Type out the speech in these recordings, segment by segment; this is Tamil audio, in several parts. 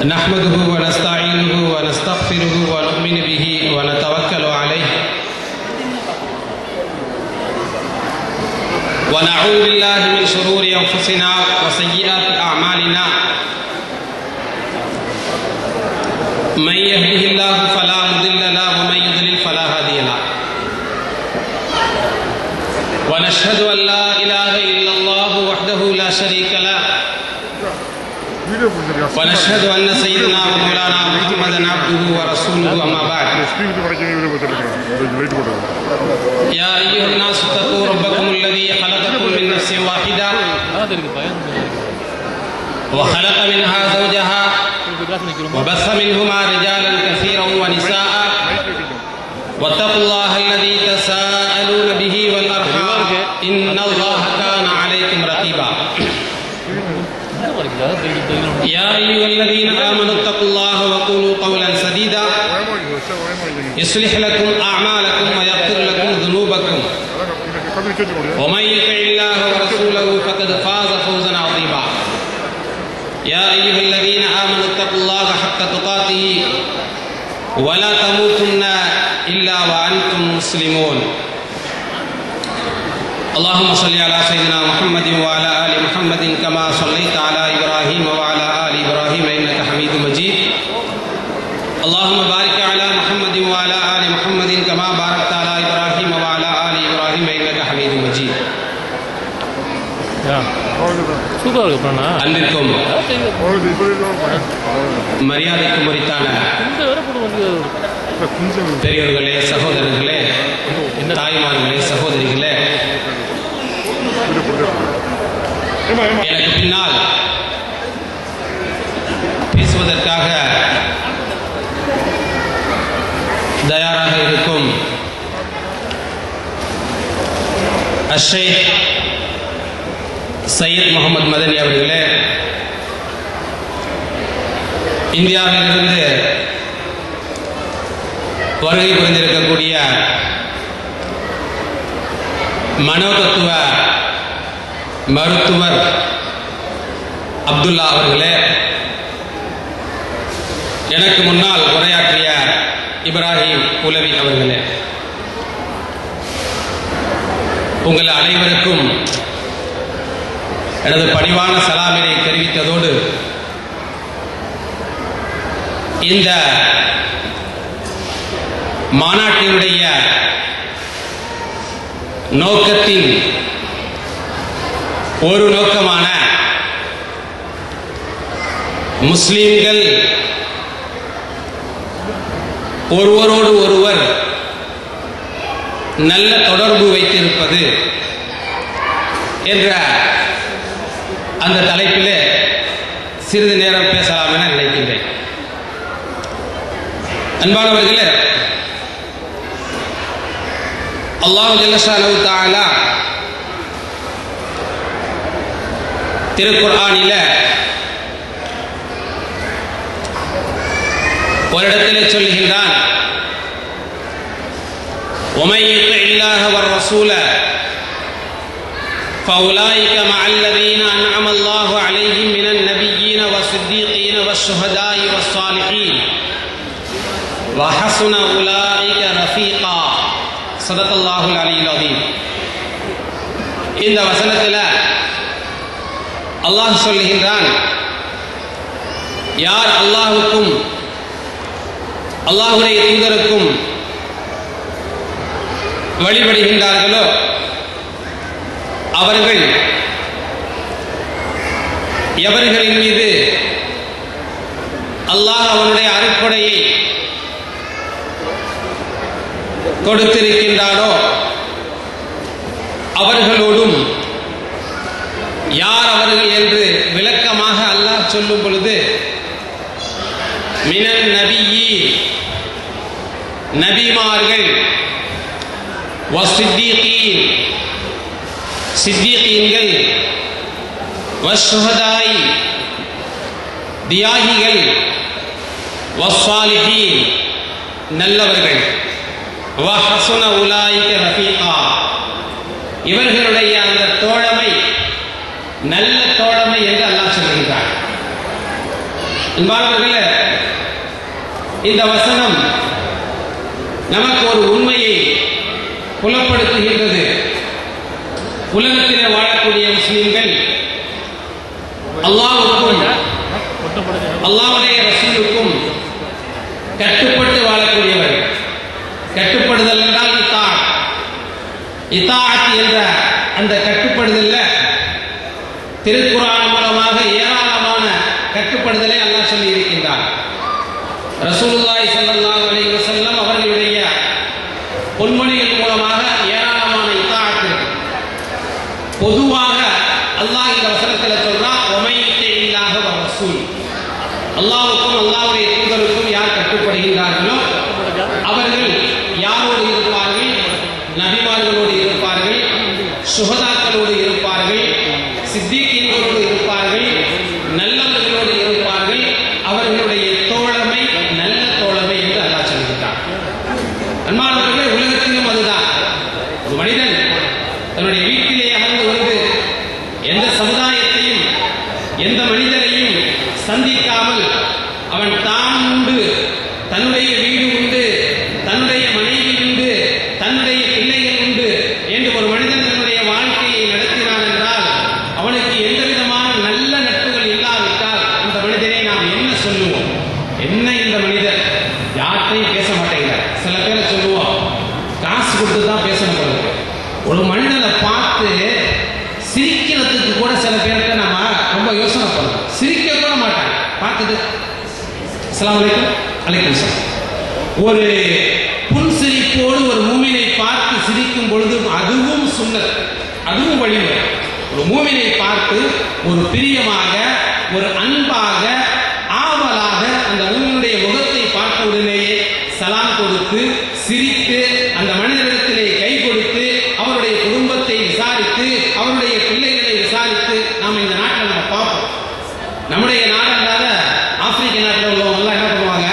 نحمده ونستعينه ونستغفره ونؤمن به ونتوكل عليه ونعوذ بالله من شرور انفسنا وسيئات اعمالنا من يهده الله فلا مضل له ومن يضلل فلا هادي له ونشهد ان لا اله الا الله وحده لا شريك له வீடியோ பிடிச்சிருக்கா ونشهد ان سيدنا ومولانا محمدا عبده ورسوله اما بعد ஸ்க்ரீனுக்கு படைக்க வீடியோ பார்த்துருக்கேன் லைட் போட்டு يا ايها الناس اتقوا ربكم الذي خلقكم من نفس واحده அதான் இருக்கு பயம் وخلق منها زوجها இருக்கு கிளாஸ் நிற்கிறோம் وبث منهما رجالا كثيرا ونساء واتقوا الله الذي تساءلون به والارحام ان الله كان عليكم رقيبا என்ன வரைக்கும் அதான் தெரியும் தெரியும் يا ايها الذين امنوا اتقوا الله وقولوا قولا سديدا பயமாடிங்க சார் பயமாடிங்க يصلح لكم اعمالكم ويغفر لكم ذنوبكم அதான் எனக்கு கம்மி கேட்டு முடியும் ومن يطع الله ورسوله فقد فاز فوزا عظيما يا ايها الذين امنوا اتقوا الله حق تقاته ولا تموتن الا وانتم مسلمون اللهم صل على سيدنا محمد وعلى ال محمد كما صليت على ابراهيم وعلى ال ابراهيم انك حميد مجيد اللهم بارك على محمد وعلى ال محمد كما باركت على ابراهيم وعلى ال ابراهيم انك حميد مجيد அவ்வளோதான் சூப்பராக இருக்கு அப்புறம்ண்ணா அன்பிற்கும் அதான் தெரியும் அவ்வளோது இப்போ இருக்கிற பயம் அவ்வளோதான் மரியாதைக்கும் உரித்தான இந்த வேற போட்டு வந்து இல்லை கொஞ்சம் பெரியோர்களே சகோதரர்களே தாய்மார்களே சகோதரிகளே வீடியோ போட்டு ஏமா ஏமா எனக்கு பின்னால் பேசுவதற்காக தயாராக இருக்கும் அஷேக் சையத் முகமது மதனி அவர்களே இந்தியாவிலிருந்து வருகை புரிந்திருக்கக்கூடிய மனோதத்துவ மருத்துவர் அப்துல்லா அவர்களே எனக்கு முன்னால் உரையாற்றிய இப்ராஹிம் உலவி அவர்களே உங்கள் அனைவருக்கும் எனது பணிவான சலாமினை தெரிவித்ததோடு இந்த மாநாட்டினுடைய நோக்கத்தின் ஒரு நோக்கமான முஸ்லிம்கள் ஒருவரோடு ஒருவர் நல்ல தொடர்பு வைத்திருப்பது என்ற அந்த தலைப்பிலே சிறிது நேரம் பேசலாம் என நினைக்கின்றேன் அன்பானவர்களே அல்லாஹ் ஜல்லஷானு தாலா திருக்குர்ஆனில ஒரு இடத்திலே சொல்லுகின்றான் ومن يطع الله والرسول فأولئك مع الذين أنعم الله عليهم من النبيين والصديقين والشهداء والصالحين وحسن أولئك رفيقا صدق الله العلي العظيم இந்த வசனத்தில் அல்லாஹ் சொல்லுகின்றான் யார் அல்லாஹுக்கும் அல்லாஹுடைய தூதருக்கும் வழிபடுகின்றார்களோ அவர்கள் எவர்களின் மீது அல்லாஹ் அவனுடைய அருட்கொடையை கொடுத்திருக்கின்றானோ அவர்களோடும் யார் அவர்கள் என்று விளக்கமாக அல்லாஹ் சொல்லும் பொழுது மினன் நபியி நபிமார்கள் வசித்தீகீன் சித்தீகீன்கள் வசுஹதாய் தியாகிகள் வஸ்வாலிஹீன் நல்லவர்கள் வஹசுன உலாயிக ரஃபீகா இவர்களுடைய அந்த தோழமை நல்ல தோழமை என்று அல்லாஹ் சொல்லுகிறார் அன்பானவர்களே இந்த வசனம் நமக்கு ஒரு உண்மையை புலப்படுத்துகின்றது உலகத்திலே வாழக்கூடிய முஸ்லிம்கள் அல்லாஹ்வுக்கும் அல்லாஹ்வுடைய ரசூலுக்கும் கட்டுப்பட்டு வாழக்கூடியவர் கட்டுப்படுதல் என்றால் இத்தா இத்தாத் என்ற அந்த கட்டுப்படுதல்ல திருக்குறான் மூலமாக ஏராளமான கட்டுப்படுதலை அல்லாஹ் சொல்லி இருக்கின்றார் ரசூலுல்லாஹி ஸல்லல்லாஹு அலைஹி வஸல்லம் அவர்களுடைய பொன்மொழிகள் மூலமாக ஏராளமான இத்தாத் இருக்கு பொதுவாக அல்லாஹ் இந்த வசனத்தில் சொல்றான் ஒமையிட்டே இல்லாத ரசூல் அல்லாஹ்வுக்கும் அல்லாஹ்வுடைய தூதருக்கும் யார் கட்டுப்படுகின்றார்களோ அவர்கள் யாரோடு இருப்பார்கள் நபிமார்களோடு இருப்பார்கள் சுகதாக்களோடு இருப்பார்கள் சித்திகீன்களோடு இருப்பார்கள் நல்லவர்களோடு இருப்பார்கள் அவர்களுடைய தோழமை நல்ல தோழமை என்று அல்லாஹ் சொல்கிறார் அன்பானவர்களே உலகத்திலும் அதுதான் ஒரு மனிதன் தன்னுடைய வீட்டிலே அமர்ந்து கொண்டு எந்த சமுதாயத்தையும் எந்த மனிதரையும் சந்திக்காமல் அவன் தான் உண்டு தன்னுடைய வீடு உண்டு தன்னுடைய மனைவி உண்டு தன்னுடைய பிள்ளைகள் உண்டு என்று ஒரு மனிதன் தன்னுடைய வாழ்க்கையை நடத்தினான் என்றால் அவனுக்கு எந்த விதமான நல்ல நட்புகள் இல்லாவிட்டால் அந்த மனிதனை நாம் என்ன சொல்லுவோம் என்ன இந்த மனிதர் யார்கிட்டையும் பேச மாட்டேங்கிறார் சில பேரை சொல்லுவோம் காசு கொடுத்து தான் பேசணும் போல இருக்கு. ஒரு மனிதனை பார்த்து சிரிக்கிறதுக்கு கூட சில பேர்கிட்ட நம்ம ரொம்ப யோசனை பண்ணுவோம் சிரிக்க கூட மாட்டாங்க பார்த்துட்டு அஸ்ஸலாமு அலைக்கும் அலைக்கும் சலாம் ஒரு புன்சிரிப்போடு ஒரு மூமினை பார்த்து சிரிக்கும் பொழுது அதுவும் சுன்னத் அதுவும் வழிமுறை ஒரு மூமினை பார்த்து ஒரு பிரியமாக ஒரு அன்பாக ஆவலாக அந்த மூமினுடைய முகத்தை பார்த்த உடனேயே சலாம் கொடுத்து சிரித்து அந்த மனிதனிடத்திலே கை கொடுத்து அவருடைய குடும்பத்தை விசாரித்து அவருடைய பிள்ளைகளை விசாரித்து நாம் இந்த நாட்டில் நம்ம பார்ப்போம் நம்முடைய நாடல்லாத ஆப்பிரிக்க நாட்டில் உள்ளவங்கலாம் என்ன பண்ணுவாங்க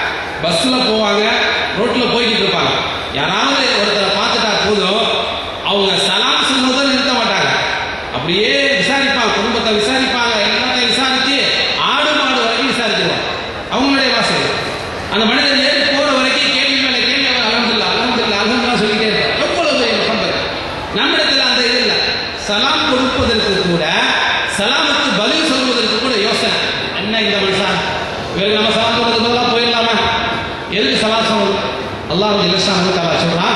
பஸ்ல போவாங்க ரோட்ல போய்கிட்டு இருப்பாங்க யாராவது ஒருத்தரை பார்த்துட்டா போதும் அவங்க சலாம் சொல்லுவதை நிறுத்த மாட்டாங்க அப்படியே விசாரிப்பாங்க குடும்பத்தை விசாரிப்பாங்க எல்லாத்தையும் விசாரிச்சு ஆடு மாடு வரைக்கும் விசாரிச்சிருவாங்க அவங்களுடைய வாசை அந்த மனிதன் ஏறி போற வரைக்கும் கேள்வி மேல கேள்வி அலமதுல்லா அலமதுல்லா அலமதுல்லா சொல்லிட்டே இருப்பாங்க எவ்வளவு பெரிய முகம்பர் நம்மிடத்தில் அந்த இது இல்லை சலாம் கொடுப்பதற்கு கூட சலாமுக்கு பதில் சொல்வதற்கு கூட யோசனை என்ன இந்த மனுஷன் இவருக்கு நம்ம சலாம் சொல்றதுக்கு பதிலாக போயிடலாமா எதுக்கு சலாம் சொல்லணும் அல்லாஹ் இலசான தாலா சொல்றான்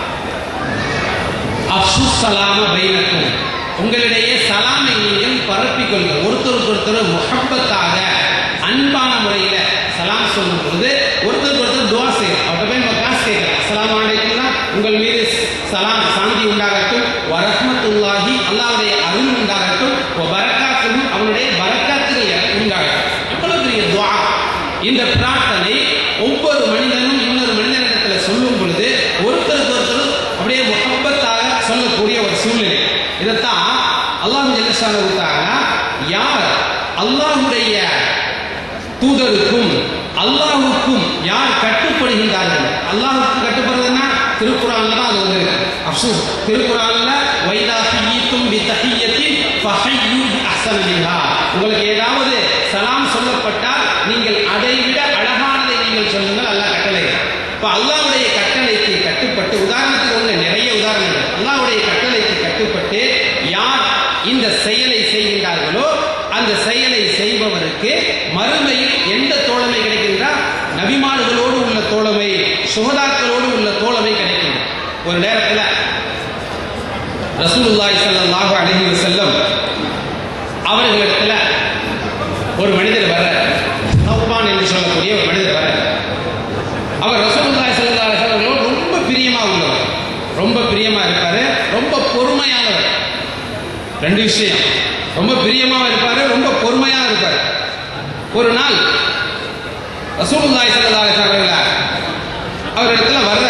அப்சு சலாம பைனக்கும் உங்களிடையே சலாமை நீங்கள் பரப்பிக் கொள்ளுங்கள் ஒருத்தருக்கு ஒருத்தர் முகப்பத்தாக அன்பான முறையில சலாம் சொல்லும் பொழுது ஒருத்தருக்கு ஒருத்தர் துவா செய்யணும் அவர்கிட்ட போய் நம்ம காசு கேட்கலாம் சலாம் அலைக்கும்னா உங்கள் மீது சலாம் சாந்தி உண்டாகட்டும் வரஹ்மத்துல்லாஹி அல்லாஹ்வுடைய அருள் உண்டாகட்டும் பரக்காத்தும் அவனுடைய பரக்காத்துகள் உண்டாகட்டும் எவ்வளவு பெரிய துவா இந்த பிரார்த்தனை ஒவ்வொரு மனிதனும் இன்னொரு மனிதனிடத்தில் சொல்லும் பொழுது ஒருத்தருக்கு ஒருத்தர் அப்படியே முகப்பத்தாக சொல்லக்கூடிய ஒரு சூழ்நிலை இதைத்தான் அல்லாஹ் ஜெல்லஷான யார் அல்லாஹுடைய தூதருக்கும் அல்லாஹுக்கும் யார் கட்டுப்படுகின்றார்கள் அல்லாஹுக்கு கட்டுப்படுறதுன்னா திருக்குறான்ல தான் அது வந்து அப்சூஸ் திருக்குறான்ல வைதா ஹிய்யித்தும் பி தஹிய்யத்தின் ஃபஹய்யு பி அஹ்சன மின்ஹா உங்களுக்கு ஏதாவது சலாம் சொல்லப்பட்டால் நீங்கள் அதை விட அழகானதை நீங்கள் சொல்லுங்கள் அல்லாஹ் கட்டளை இப்போ அல்லாஹ்வுடைய கட்டளைக்கு கட்டுப்பட்டு உதாரணத்துக்கு ஒன்று நிறைய உதாரணங்கள் அல்லாஹ்வுடைய கட்டளைக்கு கட்டுப்பட்டு யார் இந்த செயலை செய்கின்றார்களோ அந்த செயலை செய்பவருக்கு மறுமையில் எந்த தோழமை கிடைக்கின்றா நபிமார்களோடு உள்ள தோழமை சுகதாக்களோடு உள்ள தோழமை கிடைக்கின்றது ஒரு நேரத்தில் ரசூலுல்லாஹி ஸல்லல்லாஹு அலைஹி வஸல்லம் அவர்களிடத்தில் ஒரு மனிதர் வர தௌபான் என்று சொல்லக்கூடிய ஒரு மனிதர் வர அவர் ரசூலுல்லாஹி ஸல்லல்லாஹு அலைஹி வஸல்லம் ரொம்ப பிரியமா உள்ளவர் ரொம்ப பிரியமா இருப்பாரு ரொம்ப பொறுமையானவர் ரெண்டு விஷயம் ரொம்ப பிரியமா இருப்பாரு ரொம்ப பொறுமையா இருப்பாரு ஒரு நாள் ரசூலுல்லாஹி ஸல்லல்லாஹு அலைஹி வஸல்லம் அவரிடத்துல வர்ற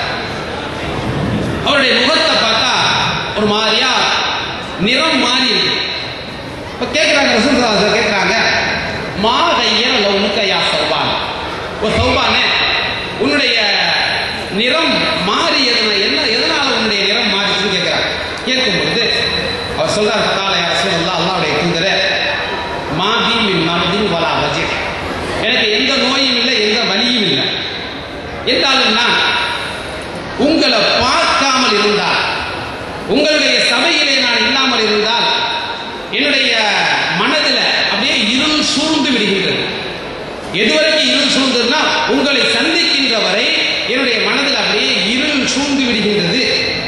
அவருடைய முகத்தை பார்த்தா ஒரு மாதிரியா நிறம் மாறி இருக்கு இப்ப கேட்கிறாங்க ரசூலுல்லாஹி கேட்கிறாங்க மா கையர லவுனுக்க யா சௌபான் ஓ சௌபானே உன்னுடைய நிறம் மாறியதுனா என்ன எதனால உன்னுடைய நிறம் மாறிச்சுன்னு கேட்கிறாங்க கேட்கும் பொழுது அவர் சொல்றார் காலை அரசு அல்லா அல்லாவுடைய தூதரே மாபி மின் மனதின் வலா வஜி எனக்கு எந்த நோயும் இல்லை எந்த வலியும் இல்லை என்றாலும் நான் உங்களை பார்க்காமல் இருந்தால் உங்களுடைய சபையிலே நான் இல்லாமல் இருந்தால் என்னுடைய மனதில் அப்படியே இருள் சூழ்ந்து விடுகின்றது எதுவரைக்கும் இருள் சூழ்ந்ததுன்னா உங்களை சந்திக்கின்ற வரை என்னுடைய மனதில் அப்படியே இருள் சூழ்ந்து விடுகின்றது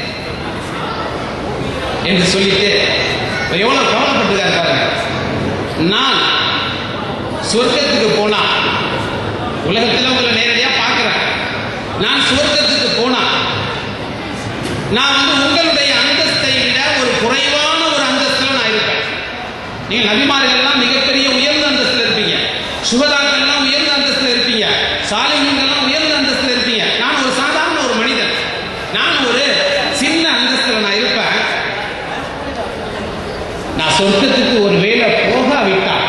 என்று சொல்லிட்டு அவர் எவ்வளவு கவலைப்பட்டிருக்காரு பாருங்க நான் சொர்க்கத்துக்கு போனா உலகத்தில் உங்களை நேரடியாக பார்க்கிறேன் நான் சொர்க்கத்துக்கு போனா நான் வந்து உங்களுடைய அந்தஸ்தை விட ஒரு குறைவான ஒரு அந்தஸ்துல நான் இருப்பேன் நீங்க நபிமார்கள்லாம் மிகப்பெரிய உயர்ந்த அந்தஸ்துல இருப்பீங்க சுகதாக்கள்லாம் உயர்ந்த அந்தஸ்துல இருப்பீங்க சாலிகள்லாம் உயர்ந்த அந்தஸ்துல இருப்பீங்க நான் ஒரு சாதாரண ஒரு மனிதன் நான் ஒரு சின்ன அந்தஸ்துல நான் இருப்பேன் நான் சொர்க்கத்துக்கு ஒரு வேலை போகாவிட்டால்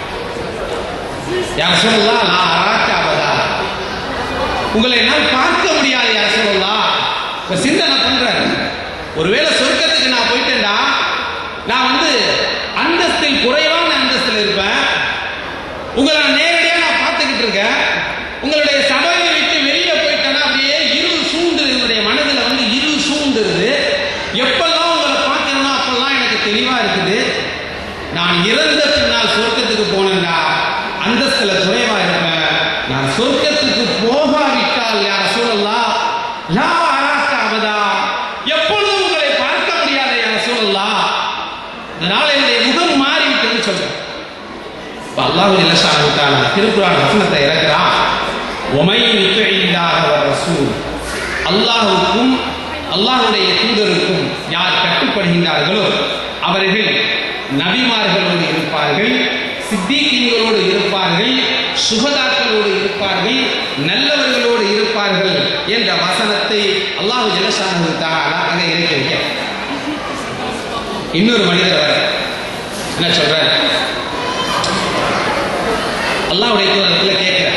யார் சொல்லலாம் நான் அராக்காவதா உங்களை என்னால் பார்க்க முடியாது யார் சொல்லலாம் இப்ப சிந்தனை பண்றேன் ஒருவேளை சொர்க்கத்துக்கு நான் போயிட்டேன்டா நான் வந்து அந்தஸ்தில் குறைவான அந்தஸ்தில் இருப்பேன் உங்களை நான் நேரடியா நான் பார்த்துக்கிட்டு இருக்கேன் உங்களுடைய சபையை விட்டு வெளியே போயிட்டேன்னா அப்படியே இருள் சூழ்ந்து என்னுடைய மனதில் வந்து இருள் சூழ்ந்துருது எப்பெல்லாம் உங்களை பார்க்கணும்னா அப்பெல்லாம் எனக்கு தெளிவா இருக்குது நான் இறந்த பின்னால் சொர்க்கத்துக்கு போனேன்டா அந்தஸ்துல குறைவா இருப்பேன் நான் சொர்க்கத்துக்கு போகாவிட்டால் யார சொல்லலாம் லா அராக்காவதா எப்பொழுதும் உங்களை பார்க்க முடியாத யார சொல்லலாம் அதனால என்னுடைய முகம் மாறிவிட்டதுன்னு சொல்றேன் இப்ப அல்லாஹு ஜல்லஷானுக்கான திருக்குறான் வசனத்தை இறக்குறான் ஒமை நிற்கில்லாக ரசூல் அல்லாஹுக்கும் அல்லாஹுடைய தூதருக்கும் யார் கட்டுப்படுகின்றார்களோ அவர்கள் நபிமார்களோடு இருப்பார்கள் சித்திகீங்களோடு இருப்பார்கள் சுகதாக்களோடு இருப்பார்கள் நல்லவர்களோடு இருப்பார்கள் என்ற வசனத்தை அல்லாஹு ஜலசானு தாரா அங்கே இறக்கி வைக்க இன்னொரு மனிதர் வர என்ன சொல்றார் அல்லாஹ்வுடைய தூதரத்தில் கேட்கிறார்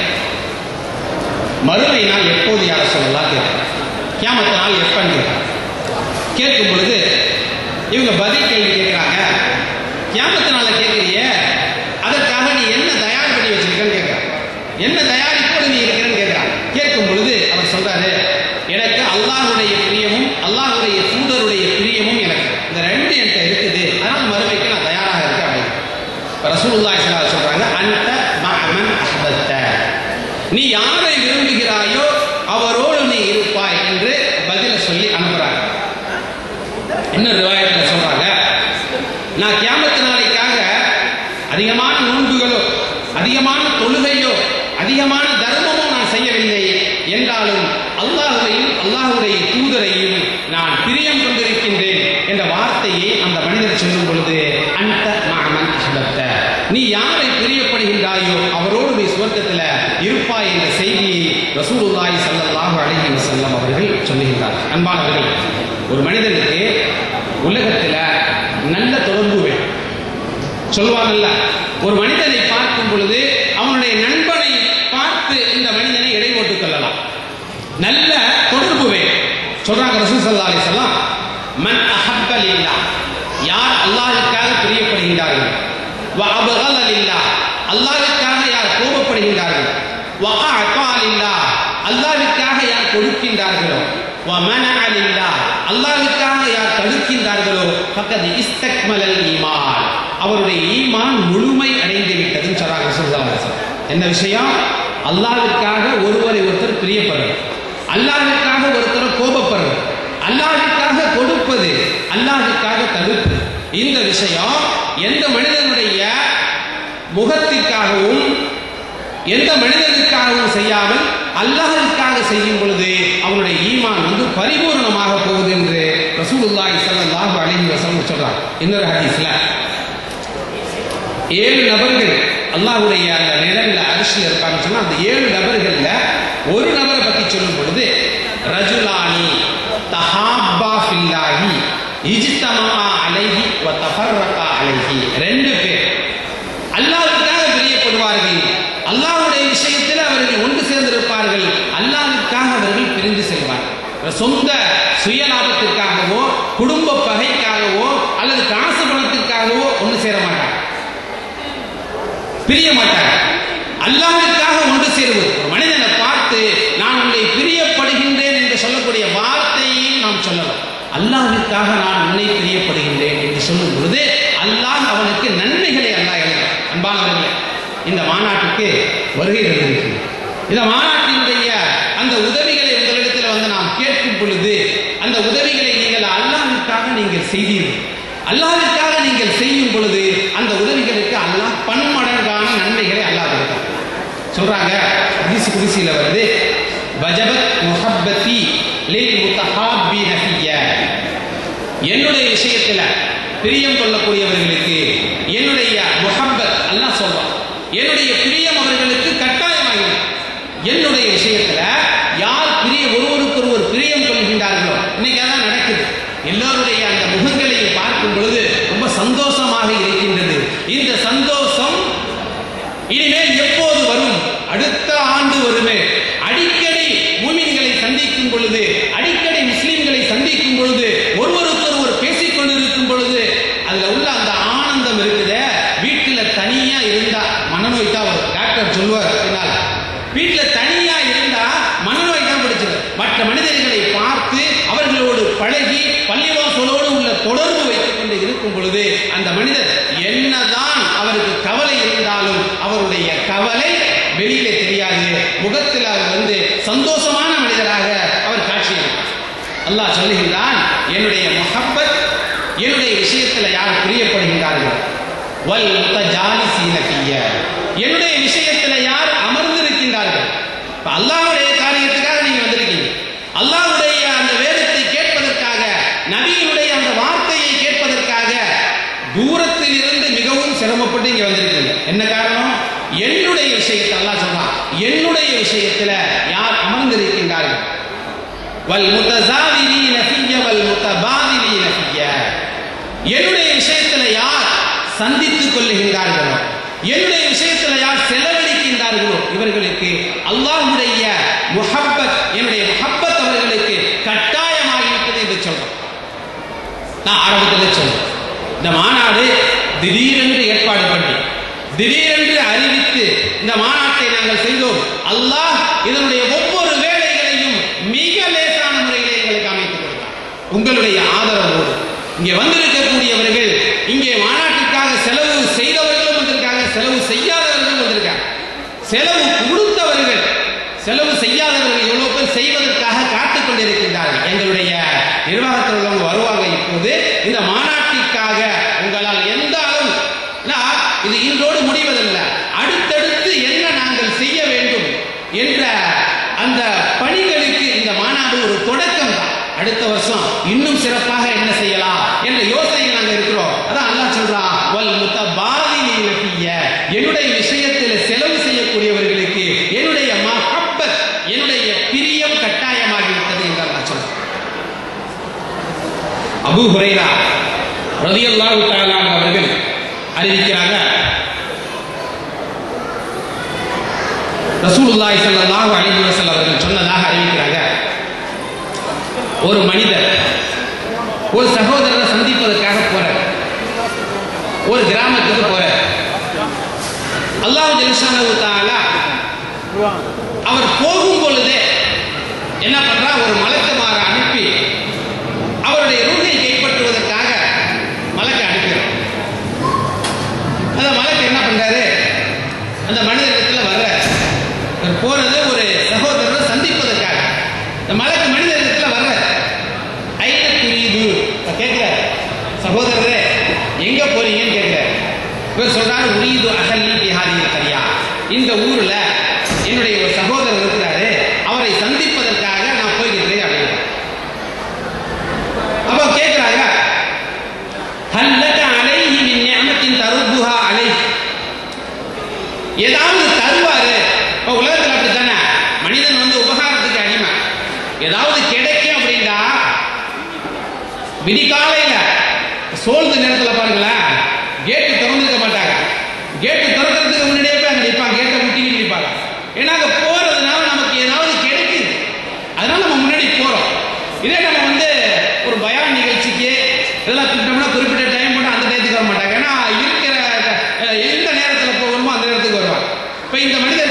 மறுமை நாள் எப்போது யார சொல்லலாம் கேட்கிறார் கியாமத்து நாள் எப்பன்னு கேட்கிறார் கேட்கும் பொழுது இவங்க பதில் கேள்வி கேட்கிறாங்க கியாமத்து நாளை கேட்குறிய அதற்காக நீ என்ன தயார் பண்ணி வச்சிருக்கன்னு கேட்கிறார் என்ன தயாரிப்போடு நீ இருக்கிறன்னு கேட்கிறார் கேட்கும் பொழுது அவர் சொல்றாரு எனக்கு அல்லாஹ்வுடைய பிரியமும் அல்லாஹ்வுடைய தூதருடைய பிரியமும் எனக்கு இந்த ரெண்டு என்கிட்ட இருக்குது அதனால மறுமைக்கு நான் தயாராக இருக்கேன் அப்படின்னு இப்ப ரசூலுல்லாஹி ஸல்லல்லாஹு அலைஹி சொல்றாங்க அன்த மஅமன் அஹ்பத்த நீ யாரை விரும்புகிறாயோ அவரோடு நீ இருப்பாய் என்று பதில சொல்லி அனுப்புறாங்க இன்னொரு ரிவாயத்தில் சொல்றாங்க நான் கியாமத்து நாளைக்காக அதிகமான நோன்புகளோ அதிகமான தொழுகையோ அதிகமான தர்மமோ நான் செய்யவில்லை என்றாலும் அல்லாஹுவையும் அல்லாஹுடைய தூதரையும் நான் பிரியம் கொண்டிருக்கின்றேன் என்ற வார்த்தையை அந்த மனிதர் சொல்லும் பொழுது அந்த மாமன் அஹ்பத்த நீ யாரை பிரியப்படுகின்றாயோ அவரோடு நீ சுவர்க்கத்தில் இருப்பாய் என்ற செய்தியை ரசூலுல்லாஹி ஸல்லல்லாஹு அலைஹி வஸல்லம் அவர்கள் சொல்லுகின்றார் அன்பானவர்கள் ஒரு மனிதனுக்கு உலகத்தில் நல்ல தொடர்பு வேண்டும் சொல்வாங்கல்ல ஒரு மனிதனை பார்க்கும் பொழுது அவனுடைய நண்பனை பார்த்து இந்த மனிதனை எடை போட்டுக் கொள்ளலாம் நல்ல தொடர்பு வேண்டும் சொல்றாங்க ரசூல் ஸல்லல்லாஹு அலைஹி வஸல்லம் மன் அஹப்ப லில்லாஹ் யார் அல்லாஹ்வுக்காக பிரியப்படுகின்றார்கள் வ அபகல லில்லாஹ் அல்லாஹ்வுக்காக யார் கோபப்படுகின்றார்கள் வ அஅதா லில்லாஹ் அல்லாஹ்வுக்காக யார் கொடுக்கின்றார்களோ வ மனஅ லில்லாஹ் அல்லாஹ்வுக்காக யார் தடுக்கின்றார்களோ ஃபக்கத் இஸ்தக்மலல் ஈமான் அவருடைய ஈமான் முழுமை அடைந்து விட்டதுன்னு சொல்றாங்க ரசூல் ஸல்லல்லாஹு அலைஹி வஸல்லம் என்ன விஷயம் அல்லாஹ்வுக்காக ஒருவரை ஒருத்தர் பிரியப்படுறது அல்லாஹ்வுக்காக ஒருத்தர் கோபப்படுறது அல்லாஹ்வுக்காக கொடுப்பது அல்லாஹ்வுக்காக தடுப்பது இந்த விஷயம் எந்த மனிதனுடைய முகத்திற்காகவும் எந்த மனிதனுக்காகவும் செய்யாமல் அல்லாஹ்வுக்காக செய்யும் பொழுது அவனுடைய ஈமான் வந்து பரிபூர்ணமாக போகுது என்று ரசூலுல்லாஹி ஸல்லல்லாஹு அலைஹி வஸல்லம் சொல்றாங்க இன்னொரு ஹதீஸ்ல ஏழு நபர்கள் அல்லாஹ்வுடைய அந்த நிழல்ல அரிசியில் இருப்பாங்கன்னு சொன்னா அந்த ஏழு நபர்கள்ல ஒரு நபரை பத்தி சொல்லும் பொழுது ரஜுலானி தஹாப்பா ஃபில்லாஹி இஜ்தமா அலைஹி வ தஃபர்ரகா அலைஹி ரெண்டு பேர் அல்லாஹ்வுக்காக பிரியப்படுவார்கள் அல்லாஹ்வுடைய விஷயத்தில் அவர்கள் ஒன்று சேர்ந்திருப்பார்கள் அல்லாஹ்வுக்காக அவர்கள் பிரிந்து செல்வார்கள் சொந்த சுயலாபத்திற்காகவோ குடும்ப பகைக்காகவோ அல்லது காசு பணத்திற்காகவோ ஒன்று சேர மாட்டாங்க பிரிய மாட்டாங்க அல்லாஹ்விற்காக ஒன்று சேருவது ஒரு மனிதனை பார்த்து நான் உன்னை பிரியப்படுகின்றேன் என்று சொல்லக்கூடிய வார்த்தையையும் நாம் சொல்லலாம் அல்லாஹ்விற்காக நான் உன்னை பிரியப்படுகின்றேன் என்று சொல்லும் பொழுது அல்லாஹ் அவனுக்கு நன்மைகளை அல்லாஹ் எழுதுகிறான் அன்பானவர்களே இந்த மாநாட்டுக்கு வருகை தந்திருக்கிறது இந்த மாநாட்டினுடைய அந்த உதவிகளை உங்களிடத்தில் வந்து நாம் கேட்கும் பொழுது அந்த உதவிகளை நீங்கள் அல்லாஹ்விற்காக நீங்கள் செய்தீர்கள் அல்லாஹ்விற்காக நீங்கள் செய்யும் பொழுது அந்த உதவிகளுக்கு அல்லாஹ் பன்மடங்கான நன்மைகளை அல்லாஹ் கொடுத்தார் சொல்றாங்க ஹதீஸ் குதிசியில வருது வஜபத் முஹப்பத்தி லில் முத்தஹாபின ஃபிய்ய என்னுடைய விஷயத்துல பிரியம் கொள்ளக்கூடியவர்களுக்கு என்னுடைய முஹப்பத் அல்லாஹ் சொல்றான் என்னுடைய பிரியம் அவர்களுக்கு கட்டாயமாகிறது என்னுடைய விஷயத்துல யார் பிரிய ஒருவருக்கொருவர் பிரியம் கொள்கின்றார்களோ இன்னைக்கு அதான் நடக்குது எல்லோருடைய அந்த முகங்களையும் பார்க்கும் பொழுது ரொம்ப சந்தோஷமாக இருக்கின்றது இந்த சந்தோஷம் இனிமேல் எப்போது வரும் அடுத்த ஆண்டு வருமே அடிக்கடி மூமின்களை சந்திக்கும் பொழுது அடிக்கடி முஸ்லிம்களை சந்திக்கும் பொழுது ஒருவருக்கொருவர் பேசிக் கொண்டிருக்கும் பொழுது அதுல உள்ள அந்த ஆனந்தம் இருக்குதே வீட்டுல தனியா இருந்தா மனநோய் தான் வரும் டாக்டர் சொல்லுவார் பின்னால் வீட்டுல தனியா இருந்தா மனநோய் தான் பிடிச்சது மற்ற மனிதர்களை பார்த்து அவர்களோடு பழகி பள்ளிவாசலோடு உள்ள தொடர்பு வைத்துக் கொண்டு இருக்கும் பொழுது அந்த மனிதர் என்னதான் அவருக்கு கவலை இருந்தாலும் அவருடைய கவலை வெளியிலே தெரியாது முகத்தில் அவர் வந்து சந்தோஷமான மனிதராக அவர் காட்சியளிப்பார் அல்லாஹ் சொல்லுகின்றான் என்னுடைய முஹப்பத் என்னுடைய விஷயத்தில் யார் பிரியப்படுகின்றார்கள் வல் முத்தஜாலிசீன ஃபிய்ய. என்னுடைய விஷயத்தில் யார் அமர்ந்திருக்கின்றார்கள் இப்ப அல்லாஹ்வுடைய காரியத்துக்காக நீங்க வந்திருக்கீங்க அல்லாஹ்வுடைய அந்த வேதத்தை கேட்பதற்காக நபியினுடைய அந்த வார்த்தையை கேட்பதற்காக தூரத்தில் இருந்து மிகவும் சிரமப்பட்டு இங்க வந்திருக்கீங்க என்ன காரணம் என்னுடைய விஷயத்தை அல்லாஹ் சொல்றான் என்னுடைய விஷயத்துல யார் அமர்ந்திருக்கின்றார்கள் வல் முத்தசாவிரீன ஃபிய்ய வல் முத்தபாதிலீன ஃபிய்ய. என்னுடைய விஷயத்துல யார் சந்தித்துக் கொள்ளுகின்றார்களோ என்னுடைய விஷயத்துல யார் செலவழிக்கின்றார்களோ இவர்களுக்கு அல்லாஹ்வுடைய முஹப்பத் என்னுடைய முஹப்பத் அவர்களுக்கு கட்டாயமாகிவிட்டது என்று சொல்றோம் நான் ஆரம்பத்தில் சொல்றேன் இந்த மாநாடு திடீரென்று ஏற்பாடு பண்ணி திடீரென்று அறிவித்து இந்த மாநாட்டை நாங்கள் செய்தோம் அல்லாஹ் இதனுடைய ஒவ்வொரு வேலைகளையும் மிக லேசான முறையிலே எங்களுக்கு அமைத்துக் கொடுத்தார் உங்களுடைய ஆதரவோடு இங்கே வந்திருக்கக்கூடியவர்கள் இங்கே மாநாட்டிற்காக செலவு செய்தவர்களும் வந்திருக்காங்க செலவு செய்யாதவர்களும் வந்திருக்காங்க செலவு கொடுத்தவர்கள் செலவு செய்யாதவர்கள் எவ்வளவு பேர் செய்வதற்காக காத்துக் கொண்டிருக்கின்றார்கள் எங்களுடைய நிர்வாகத்தில் உள்ளவங்க வருவாங்க இப்போது இந்த மாநாட்டிற்காக உங்களால் எந்த அளவு நான் இது இன்றோடு முடிவதல்ல அடுத்தடுத்து என்ன நாங்கள் செய்ய வேண்டும் என்ற அந்த பணிகளுக்கு இந்த மாநாடு ஒரு தொடக்கம் தான் அடுத்த வருஷம் இன்னும் சிறப்பாக என்ன செய்யலாம் என்ற யோசனையில் நாங்கள் இருக்கிறோம் அதான் அல்லாஹ் சொல்றான் வல் முத்தபாதிலீன ஃபிய்ய. என்னுடைய விஷயத்தில் செலவு செய்யக்கூடியவர்களுக்கு என்னுடைய மஹப்பத் என்னுடைய பிரியம் கட்டாயமாகிவிட்டது என்று அல்லாஹ் சொல்றான் அபூ ஹுரைரா ரலியல்லாஹு தஆலா அன்ஹு அவர்கள் அறிவிக்கிறாங்க ரசூலுல்லாஹி ஸல்லல்லாஹு அலைஹி வஸல்லம் அவர்கள் சொன்னதாக அறிவிக்கிறாங்க ஒரு மனிதர் ஒரு சகோதரரை சந்திப்பதற்காக போறார் ஒரு கிராமத்துக்கு போறார் அல்லாஹ் ஜெலிஷானு தஆலா அவர் போகும் பொழுதே என்ன பண்றா ஒரு மலக்குமாரை அனுப்பி அவருடைய ரூகை கைப்பற்றுவதற்காக மலக்கை அனுப்பினார் அந்த மலக்கு என்ன பண்றாரு அந்த மனிதனிடத்துல வர்ற இவர் போறது ஒரு சகோதரரை சந்திப்பதற்காக இந்த மலக்கு மனிதனிடத்துல வர்ற ஐன குறியுது கேட்கிறார் சகோதரரே எங்க போறீங்கன்னு கேட்கிறார் இவர் சொல்றாரு உரியது அகல் பிஹாரியில் கரியா இந்த ஊர்ல என்னுடைய ஒரு சகோதரர் இருக்கிறாரு அவரை சந்திப்பதற்காக நான் போய்கிட்டு அப்படின்னு அப்ப கேட்கிறாங்க ஹல்லக அலைஹி மின் நிஅமத்தின் தருப்புஹா அலைஹி ஏதாவது தருவாரு இப்போ உலகத்தில் அப்படித்தானே மனிதன் வந்து உபகாரத்துக்கு அடிமை ஏதாவது கிடைக்கும் அப்படின்னா விடிகாலையில சோழ்ந்த நேரத்தில் பாருங்களேன் கேட்டு திறந்துருக்க மாட்டாங்க கேட்டு திறக்கிறதுக்கு முன்னாடியே போய் அங்கே நிற்பாங்க கேட்டை முட்டிக்கிட்டு நிற்பாங்க ஏன்னா அங்கே போறதுனால நமக்கு ஏதாவது கிடைக்குது அதனால நம்ம முன்னாடி போறோம் இதே நம்ம வந்து ஒரு பயான் நிகழ்ச்சிக்கு இதெல்லாம் கூப்பிட்டோம்னா குறிப்பிட்ட டைம் போட்டு அந்த டயத்துக்கு வர மாட்டாங்க ஏன்னா இருக்கிற அஹ், எந்த நேரத்தில் போகணுமோ அந்த நேரத்துக்கு வருவாங்க இப்போ இந்த மனிதர்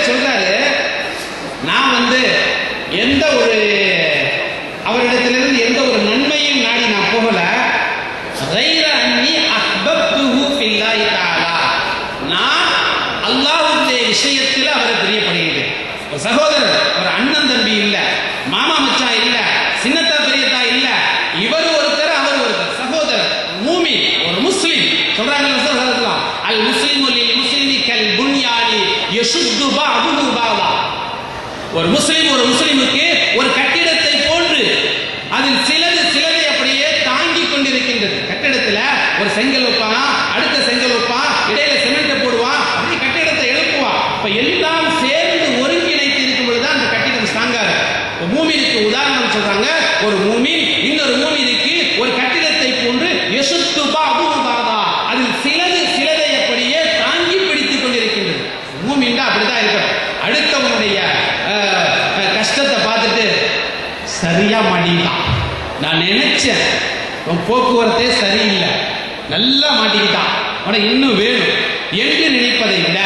அல்லாஹ்வுடைய விஷயத்தில் அவர் பிரியப்படுகிறேன் ஒரு சகோதரர் ஒரு அண்ணன் தம்பி இல்ல மாமா மச்சான் இல்ல சின்னத்தா பெரியத்தா இல்ல இவர் ஒருத்தர் அவர் ஒருத்தர் சகோதரர் மூமி ஒரு முஸ்லிம் சொல்றாங்க சொல்லலாம் அல் முஸ்லிமு லில் முஸ்லிமி கல் புன்யானி யசுத்து பஅதுஹு பஅதா ஒரு முஸ்லிம் ஒரு முஸ்லிமுக்கு ஒரு கட்டிடத்தை போன்று அதில் சிலது சிலதை அப்படியே தாங்கிக் கொண்டிருக்கின்றது கட்டிடத்துல ஒரு செங்கல் வைப்பான் அடுத்த செங்கல் வைப்பான் இடையில சிமெண்ட் போடுவான் அப்படி கட்டிடத்தை எழுப்புவான் இப்ப எல்லாம் சேர்ந்து ஒருங்கிணைத்து இருக்கும் பொழுதுதான் அந்த கட்டிடம் ஸ்ட்ராங்கா இருக்கு இப்ப மூமினுக்கு உதாரணம் சொல்றாங்க ஒரு மூமின் இன்னொரு மூமினுக்கு ஒரு கட்டிடத்தை போன்று யசுத்து பாபு பாதா அதில் சிலது சிலதை அப்படியே தாங்கி பிடித்துக் கொண்டிருக்கின்றது மூமின்டா அப்படிதான் இருக்கணும் அடுத்தவனுடைய அஹ், அஹ், கஷ்டத்தை பார்த்துட்டு சரியா மாட்டிக்கிட்டான் நான் நினைச்சேன் உன் போக்குவரத்தே சரியில்லை நல்லா மாட்டிக்கிட்டான் உனக்கு இன்னும் வேணும் என்று நினைப்பதை விட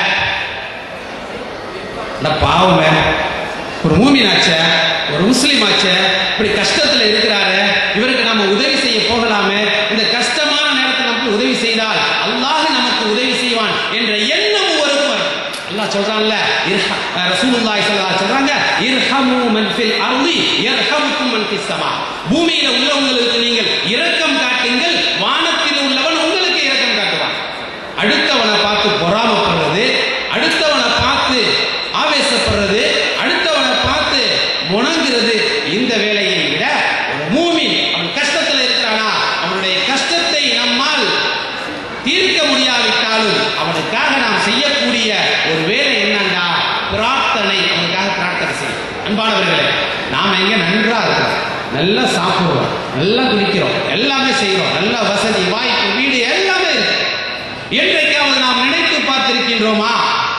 அட பாவமே ஒரு மூமினாச்ச ஒரு முஸ்லீம் ஆச்ச இப்படி கஷ்டத்துல இருக்கிறாரு இவருக்கு நாம உதவி செய்ய போகலாமே இந்த கஷ்டமான நேரத்தில் நமக்கு உதவி செய்தால் அல்லாஹ் நமக்கு உதவி செய்வான் என்ற எண்ணம் ஒருவருக்கும் வரும். அல்லாஹ் சொல்றான்ல இர்ஹ- அஹ் ரசூலுல்லாஹி ஸல்லல்லாஹு அலைஹி சொல்றாங்க இர்ஹமு மன் ஃபில் அர்தி யர்ஹமுக்கும் மன் ஃபிஸ் ஸமா பூமியில உள்ளவங்களுக்கு நீங்கள் இரக்கம் காட்டுங்கள் வானத்தில் உள்ளவன் உங்களுக்கு இரக்கம் காட்டுவான் அடுத்தவனை பார்த்து பொறாமப்படுறது அடுத்தவனை பார்த்து ஆவேசப்படுறது அடுத்தவனை பார்த்து முணங்குறது இந்த வேலையை விட ஒரு மூமின் அவன் கஷ்டத்துல இருக்கிறானா அவனுடைய கஷ்டத்தை நம்மால் தீர்க்க முடியாவிட்டாலும் அவனுக்காக நாம் செய்யக்கூடிய ஒரு வேலை என்னன்னா பிரார்த்தனை அவனுக்காக பிரார்த்தனை செய்யும் அன்பானவர்களே நாம எங்க நன்றா இருக்கிறோம் நல்லா சாப்பிடுறோம் நல்லா குடிக்கிறோம் எல்லாமே செய்றோம் நல்ல வசதி வாய்ப்பு வீடு எல்லாமே இருக்கு என்றைக்காவது நாம் நினைத்து பார்த்திருக்கின்றோமா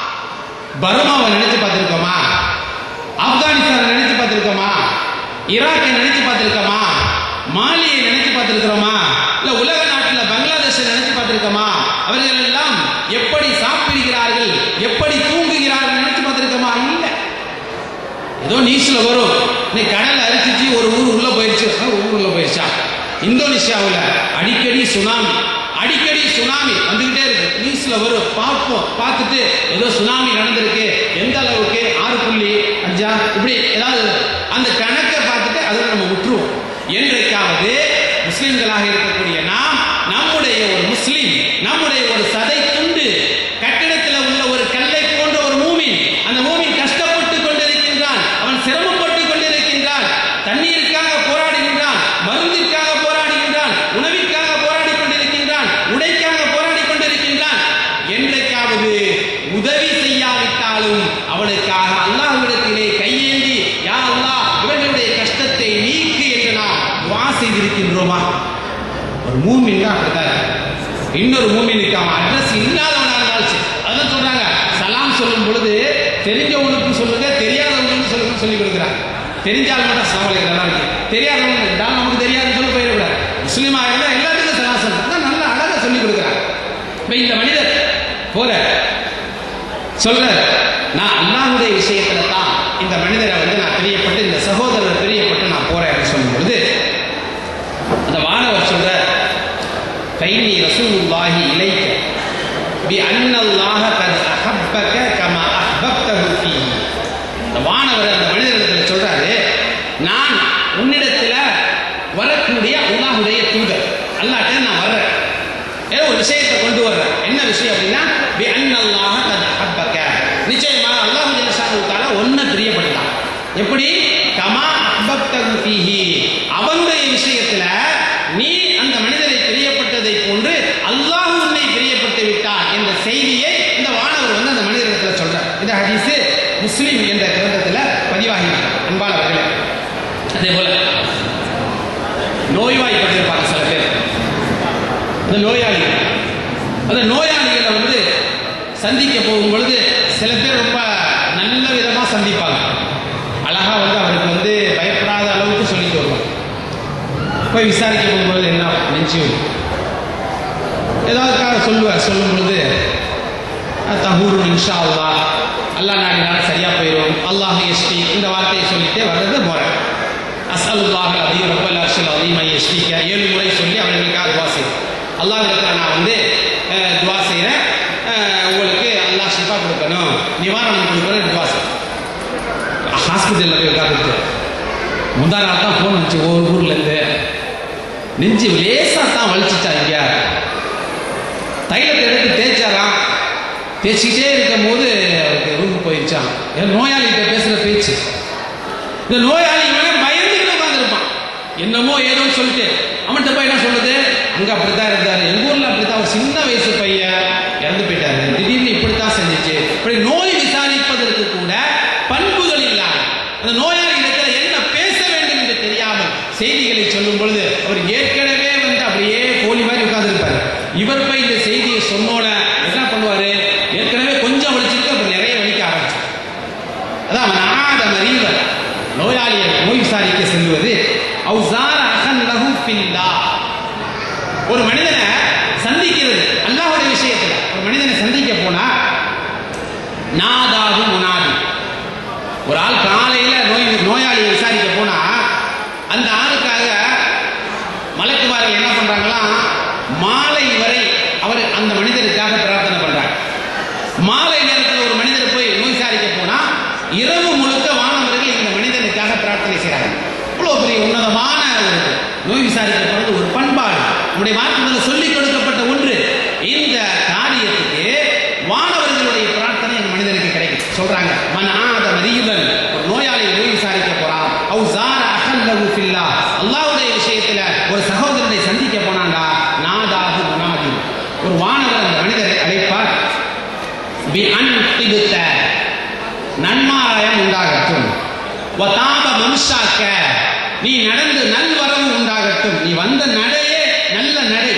பர்மாவை நினைச்சு பார்த்திருக்கோமா ஆப்கானிஸ்தான் நினைச்சு பார்த்திருக்கோமா ஈராக்கை நினைச்சு பார்த்திருக்கோமா மாலியை நினைச்சு பார்த்திருக்கிறோமா இல்ல உலக நாட்டில் பங்களாதேஷை நினைச்சு பார்த்திருக்கோமா அவர்கள் எல்லாம் எப்படி சாப்பிடுகிறார்கள் எப்படி தூங்குகிறார்கள் நினைச்சு பார்த்திருக்கோமா இல்ல ஏதோ நியூஸ்ல வரும் இன்னைக்கு கடல் அரிச்சிச்சு ஒரு ஊர் உள்ள போயிருச்சு ஆ, ஊர் உள்ள போயிருச்சா இந்தோனேஷியாவுல அடிக்கடி சுனாமி அடிக்கடி சுனாமி வந்துகிட்டே இருக்கு நியூஸ்ல வரும் பார்ப்போம் பார்த்துட்டு ஏதோ சுனாமி நடந்திருக்கு எந்த அளவுக்கு ஆறு புள்ளி அஞ்சா இப்படி ஏதாவது அந்த கணக்கை பார்த்துட்டு அதை நம்ம விட்டுருவோம் என்றைக்காவது முஸ்லிம்களாக இருக்கக்கூடிய நாம் நம்முடைய ஒரு முஸ்லிம் நம்முடைய ஒரு சதை துண்டு கட்டிடத்தில் உள்ள ஒரு கல்லை போன்ற ஒரு மூமின் அந்த மூமின் கஷ்டப்பட்டு கொண்டிருக்கின்றான் அவன் சிரமப்பட்டு கொண்டிருக்கின்றான் தண்ணீருக்காக போராடுகின்றான் மருந்திற்காக போராடுகின்றான் உணவிற்காக போராடி கொண்டிருக்கின்றான் உடைக்காக போராடி கொண்டிருக்கின்றான் என்றைக்காவது உதவி செய்யாவிட்டாலும் அவனுக்காக அல்லாஹ்விடத்திலே கையேந்தி யா அல்லாஹ் இவர்களுடைய கஷ்டத்தை நீக்கு என்று நாம் துவா செய்திருக்கின்றோமா ஒரு மூமின் தான் அப்படித்தான் இருக்கு. இன்னொரு மூமினுக்கு அவன் அட்ரஸ் இல்லாதவனா இருந்தாலும் சரி அதான் சொல்றாங்க சலாம் சொல்லும் பொழுது தெரிஞ்சவனுக்கு சொல்லுங்க தெரியாதவங்களுக்கு சொல்லுங்க சொல்லி கொடுக்குறாங்க தெரிஞ்சால் மட்டும் சலாம் அலைக்கும் நல்லா இருக்கு தெரியாதவங்க தான் நமக்கு தெரியாதுன்னு சொல்லி போயிடக்கூடாது முஸ்லீமா இருந்தால் எல்லாத்துக்கும் சலாம் சொல்லுங்க அதான் நல்லா அழகா சொல்லி கொடுக்குறாங்க இப்ப இந்த மனிதர் போற சொல்ற நான் அல்லாஹ்வுடைய விஷயத்துல தான் இந்த மனிதரை வந்து நான் பிரியப்பட்டு இந்த சகோதரர் பிரியப்பட்டு நான் போறேன் அப்படின்னு சொல்லும் பொழுது அந்த வானவர் சொல்ற கைனி ரசூலுல்லாஹி இலைக்க பி அன்னல்லாஹ கத் அஹப்பக கமா அஹ்பப்தஹு ஃபீஹி அந்த வானவர் அந்த மனிதனிடத்தில் சொல்றாரு நான் உன்னிடத்துல வரக்கூடிய அல்லாஹ்வுடைய தூதர் அல்லாஹ்ட்ட நான் வர்றேன் ஏதோ ஒரு விஷயத்தை கொண்டு வர்றேன் என்ன விஷயம் அப்படின்னா பி அன்னல்லாஹ கத் அஹப்பக நிச்சயமாக அல்லாஹ் ஜல்லஷானு தஆலா ஒன்ன பிரியப்பட்டான் எப்படி கமா அஹ்பப்தஹு ஃபீஹி அவனுடைய விஷயத்துல நீ அந்த மனிதரை பிரியப்பட்டதை போன்று அல்லாஹ் உன்னை பிரியப்பட்டு விட்டான் என்ற செய்தியை இந்த வானவர் வந்து அந்த மனிதரிடத்துல சொல்றார் இந்த ஹதீஸ் முஸ்லிம் என்ற கிரந்தத்துல பதிவாகி அன்பானவர்களே அதே போல நோய்வாய்ப்பட்டிருப்பாங்க சில பேர் அந்த நோயாளிகள் அந்த நோயாளிகளை வந்து சந்திக்க போகும் பொழுது சில பேர் ரொம்ப நல்ல விதமா சந்திப்பாங்க அழகா வந்து அவருக்கு வந்து பயப்படாத அளவுக்கு சொல்லிட்டு வருவாங்க போய் விசாரிக்க போகும்போது என்ன நெஞ்சு வலி. ஏதாவது சொல்லுவார் சொல்லும் பொழுது தஹூரு இன்ஷா அல்லாஹ் அல்லாஹ் நாடினால சரியா போயிடும் அல்லாஹ் எஸ்டி இந்த வார்த்தையை சொல்லிட்டே வர்றது முறை அசலுல்லாஹ் அதி ரப்பல் அர்ஷல் அதீமை எஸ்டிக்க ஏழு முறை சொல்லி அவர்களுக்காக துவா செய்யும் அல்லாஹ் நான் வந்து அஹ், துவா செய்கிறேன் உங்களுக்கு அல்லாஹ் ஷிஃபா கொடுக்கணும் நிவாரணம் கொடுக்கணும் துவா செய் ஹாஸ்பிட்டலில் போய் உட்காந்துட்டு முந்தா நாள் தான் ஃபோன் வந்துச்சு ஒவ்வொரு ஊர்லேருந்து நெஞ்சு லேசாக தான் வலிச்சிச்சா இங்க தைலத்தை எடுத்து தேய்ச்சாராம் தேய்ச்சிக்கிட்டே இருக்கும் போது அவருக்கு ரூமுக்கு போயிடுச்சான் ஏன் நோயாளிகிட்ட பேசுகிற பேச்சு இந்த நோயாளி இவனே பயந்துட்டு உட்காந்துருப்பான் என்னமோ ஏதோ சொல்லிட்டு அவன்கிட்ட போய் என்ன சொல்லுது அங்கே அப்படித்தான் இருந்தார் எங்கள் ஊரில் அப்படித்தான் ஒரு சின்ன வயசு பையன் இறந்து போயிட்டாரு திடீர்னு இப்படித்தான் செஞ்சுச்சு இப்படி நோய் விசாரிப்பதற்கு கூட பண்புகள் இல்லாமல் அந்த நோயாளிகளிடத்தில் என்ன பேச வேண்டும் என்று தெரியாமல் செய்திகளை சொல்லும் பொழுது அவர் ஏற்கனவே வந்து அப்படியே கோழி மாதிரி உட்கார்ந்திருப்பார் இவர் போய் இந்த செய்தியை சொன்னோட என்ன பண்ணுவாரு ஏற்கனவே கொஞ்சம் வலிச்சிருக்கு அப்புறம் நிறைய வலிக்க ஆரம்பிச்சு அதான் அவன் ஆத மரீவர் நோயாளியை நோய் விசாரிக்க செல்வது அவுசார அகன் லஹு ஃபில்லா ஒரு மனிதனை சந்திக்கிறது அல்லாஹ்வுடைய விஷயத்துல ஒரு மனிதனை சந்திக்க போனா நாதாது முனாதி ஒரு ஆள் காலையில நோய் நோயாளியை விசாரிக்க போனா அந்த ஆளுக்காக மலக்குமார்கள் என்ன பண்றாங்களாம் மாலை வரை அவர் அந்த மனிதருக்காக பிரார்த்தனை பண்றாங்க மாலை நேரத்தில் ஒரு மனிதர் போய் நோய் விசாரிக்க போனா இரவு முழுக்க வானவர்கள் இந்த மனிதனுக்காக பிரார்த்தனை செய்றாங்க இவ்வளவு பெரிய உன்னதமான ஒரு நோய் விசாரிக்க போறது ஒரு பண்பாடு நம்முடைய மார்க்கத்தில் சொல்லிக் கொடுக்கப்பட்ட ஒன்று இந்த காரியத்துக்கு வானவர்களுடைய பிரார்த்தனை அந்த மனிதனுக்கு கிடைக்கும் சொல்றாங்க மன் ஆத மரியதன் ஒரு நோயாளி நோய் விசாரிக்க போறான் அவு ஜார அஹல்லஹு ஃபில்லா அல்லாஹ்வுடைய விஷயத்துல ஒரு சகோதரனை சந்திக்க போனாண்டா நாதாகு முனாதி ஒரு வானவர் அந்த மனிதரை அழைப்பார் பி அன்பிடுத்த நன்மாராயம் உண்டாகட்டும் வதாப மனுஷாக்க நீ நடந்து நல்வரவு உண்டாகட்டும் நீ வந்த நடையே நல்ல நடை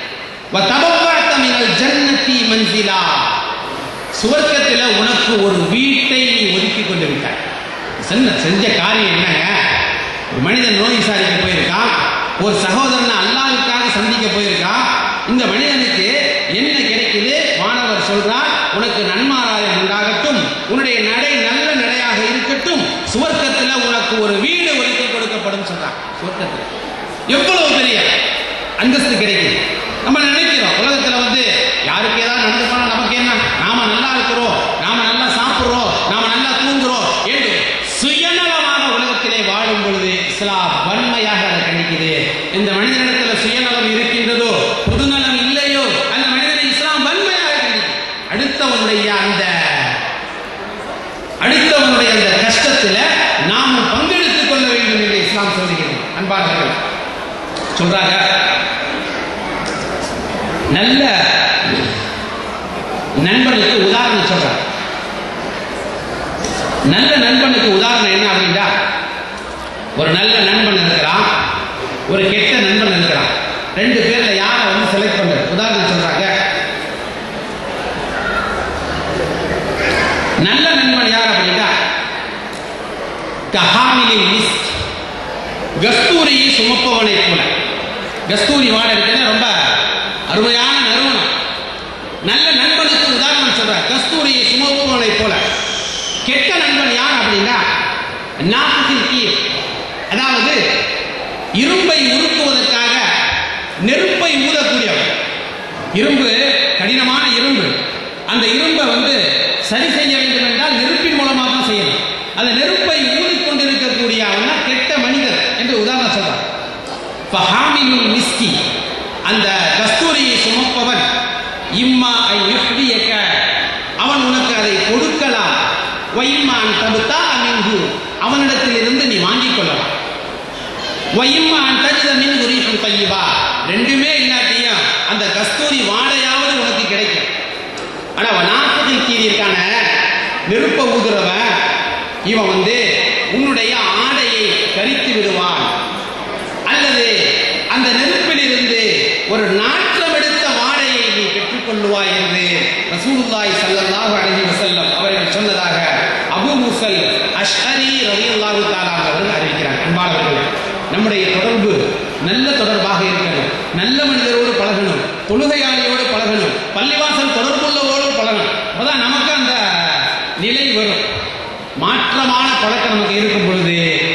வதபவஅத மினல் ஜன்னதி மன்சிலா சுவர்க்கத்தில் உனக்கு ஒரு வீட்டை நீ ஒதுக்கி கொண்டு விட்டாய் சென்ன செஞ்ச காரியம் என்னங்க ஒரு மனிதன் நோய் விசாரிக்க போயிருக்கான் ஒரு சகோதரனை அல்லாஹ்வுக்காக சந்திக்க போயிருக்கான் இந்த மனிதனுக்கு என்ன கிடைக்குது மாணவர் சொல்றார் உனக்கு நன்மாராயம் உண்டாகட்டும் உன்னுடைய நடை நல்ல நடையாக இருக்கட்டும் சுவர்க்கத்தில் உனக்கு ஒரு வீடு ஒதுக்கி கொடுக்கப்படும் சொல்றான் சுவர்க்கத்தில் எவ்வளவு பெரிய அந்தஸ்து கிடைக்குது நம்ம நினைக்கிறோம் உலகத்துல வந்து யாருக்கு ஏதாவது நடந்து போனா நமக்கு என்ன நாம நல்லா இருக்கிறோம் நாம நல்லா சாப்பிடுறோம் நாம நல்லா தூங்குறோம் என்று சுயநலமாக உலகத்திலே வாழும் பொழுது இஸ்லாம் வன்மையாக அதை கண்டிக்குது இந்த மனிதனிடத்தில் சுயநலம் இருக்கின்றதோ பொதுநலம் இல்லையோ அந்த மனிதனை இஸ்லாம் வன்மையாக கண்டிக்குது அடுத்தவனுடைய அந்த அடுத்தவனுடைய அந்த கஷ்டத்துல நாம் பங்கெடுத்துக் கொள்ள வேண்டும் என்று இஸ்லாம் சொல்லுகிறது அன்பார்கள் சொல்றாங்க நல்ல நண்பனுக்கு உதாரணம் சொல்றாங்க நல்ல நண்பனுக்கு உதாரணம் என்ன அப்படின்னா ஒரு நல்ல நண்பன் இருக்கிறான் ஒரு கெட்ட நண்பன் இருக்கிறான் ரெண்டு பேர்ல யாரை வந்து செலக்ட் பண்றது உதாரணம் சொல்றாங்க நல்ல நண்பன் யார் அப்படின்னா கஹாமிலின் மிஸ்க் கஸ்தூரியை சுமப்பவனை போல கஸ்தூரி வாடை இருக்குன்னா ரொம்ப அருமையான நறுமணம் நல்ல நண்பனுக்கு உதாரணம் சொல்ற கஸ்தூரியை சுமப்பவனை போல கெட்ட நண்பன் யார் அப்படின்னா நாகத்தின் கீழ் அதாவது இரும்பை உருக்குவதற்காக நெருப்பை ஊதக்கூடியவன் இரும்பு கடினமான இரும்பு அந்த இரும்பை வந்து சரி செய்ய வேண்டும் என்றால் நெருப்பின் மூலமாக தான் செய்யணும் அந்த நெருப்பை ஊதிக்கொண்டிருக்கக்கூடிய அவன் தான் கெட்ட மனிதர் என்று உதாரணம் சொல்றார் ஃபஹாமிலுல் மிஸ்கி அந்த கஸ்தூரியை சுமப்பவன் இம்மா ஐ யுஃப்தியக அவன் உனக்கு அதை கொடுக்கலாம் வைம்மான் தபுத்தா மின்ஹு அவனிடத்திலிருந்து நீ வாங்கிக் கொள்ளலாம் வைம்மான் தஜித மின் உரீஹன் தய்யிபா ரெண்டுமே இல்லாட்டியும் அந்த கஸ்தூரி வாடையாவது உனக்கு கிடைக்கும் ஆனா வனாசத்தில் கீரியிருக்கான நெருப்ப ஊதுறவன் இவன் வந்து உன்னுடைய ஆடையை கரித்து விடுவான் அல்லது அந்த நெருப்பிலிருந்து ஒரு நாற்றம் எடுத்த வாடையை நீ பெற்றுக்கொள்ளுவாய் என்று ரசூலுல்லாஹி ஸல்லல்லாஹு அலைஹி வஸல்லம் அவர்கள் சொன்னதாக அபூ முசல் அஷ்அரி ரலியல்லாஹு தஆலா அவர்கள் அறிவிக்கிறார் அன்பானவர்களே நம்முடைய தொடர்பு நல்ல தொடர்பாக இருக்கணும் நல்ல மனிதரோடு பழகணும் தொழுகையாளியோடு பழகணும் பள்ளிவாசல் தொடர்புள்ளவோடு பழகணும் அப்பதான் நமக்கு அந்த நிலை வரும் மாற்றமான பழக்கம் நமக்கு இருக்கும் பொழுது